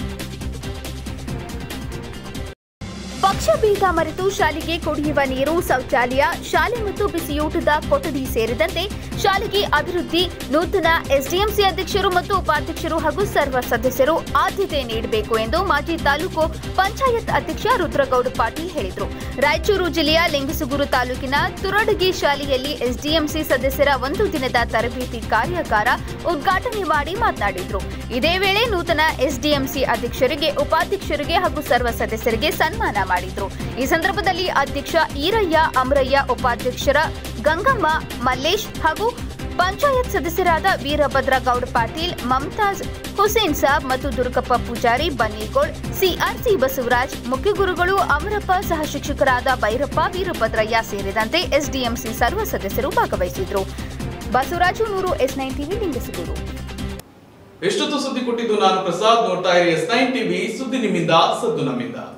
ಪಕ್ಷ ಭೇದ ಮರೆತು ಶಾಲೆಗೆ ಕುಡಿಯುವ ನೀರು ಶೌಚಾಲಯ ಶಾಲೆ ಮತ್ತು ಬಿಸಿಯೂಟದ ಕೊಠಡಿ ಸೇರಿದಂತೆ ಶಾಲೆಗೆ ಅಭಿವೃದ್ಧಿ ನೂತನ ಎಸ್ಡಿಎಂಸಿ ಅಧ್ಯಕ್ಷರು ಮತ್ತು ಉಪಾಧ್ಯಕ್ಷರು ಹಾಗೂ ಸರ್ವ ಸದಸ್ಯರು ಆದ್ಯತೆ ನೀಡಬೇಕು ಎಂದು ಮಾಜಿ ತಾಲೂಕು ಪಂಚಾಯತ್ ಅಧ್ಯಕ್ಷ ರುದ್ರಗೌಡ ಪಾಟೀಲ್ ಹೇಳಿದರು ರಾಯಚೂರು ಜಿಲ್ಲೆಯ ಲಿಂಗಸುಗೂರು ತಾಲೂಕಿನ ತುರಡಗಿ ಶಾಲೆಯಲ್ಲಿ ಎಸ್ಡಿಎಂಸಿ ಸದಸ್ಯರ ಒಂದು ದಿನದ ತರಬೇತಿ ಕಾರ್ಯಾಗಾರ ಉದ್ಘಾಟನೆ ಮಾಡಿ ಮಾತನಾಡಿದರು ಇದೇ ವೇಳೆ ನೂತನ ಎಸ್ಡಿಎಂಸಿ ಅಧ್ಯಕ್ಷರಿಗೆ ಉಪಾಧ್ಯಕ್ಷರಿಗೆ ಹಾಗೂ ಸರ್ವ ಸದಸ್ಯರಿಗೆ ಸನ್ಮಾನ ಮಾಡಿದ್ರು ಈ ಸಂದರ್ಭದಲ್ಲಿ ಅಧ್ಯಕ್ಷ ಈರಯ್ಯ ಅಮರಯ್ಯ ಉಪಾಧ್ಯಕ್ಷರ ಗಂಗಮ್ಮ ಮಲ್ಲೇಶ್ ಹಾಗೂ ಪಂಚಾಯತ್ ಸದಸ್ಯರಾದ ವೀರಭದ್ರಗೌಡ ಪಾಟೀಲ್ ಮಮತಾಜ್ ಹುಸೇನ್ ಸಾಬ್ ಮತ್ತು ದುರ್ಗಪ್ಪ ಪೂಜಾರಿ ಬನ್ನಿಗೋಳ್ ಸಿಆರ್ಸಿ ಬಸವರಾಜ್ ಮುಖ್ಯ ಗುರುಗಳು ಅಮರಪ್ಪ ಸಹ ಶಿಕ್ಷಕರಾದ ಭೈರಪ್ಪ ವೀರಭದ್ರಯ್ಯ ಸೇರಿದಂತೆ ಎಸ್ಡಿಎಂಸಿ ಸರ್ವ ಸದಸ್ಯರು ಭಾಗವಹಿಸಿದ್ರು ಬಸವರಾಜು ನೂರು ಎಸ್ ನೈನ್ ಟಿವಿ ಲಿಂಗಸಗೂರು ಎಷ್ಟೊತ್ತು ಸುದ್ದಿ ಕೊಟ್ಟಿದ್ದು ನಾನು ಪ್ರಸಾದ್ ನೋಡ್ತಾ ಇರಿ ಎಸ್ ನೈನ್ ಟಿವಿ ಸುದ್ದಿ ನಿಮ್ಮಿಂದ ಸದ್ದು ನಮ್ಮಿಂದ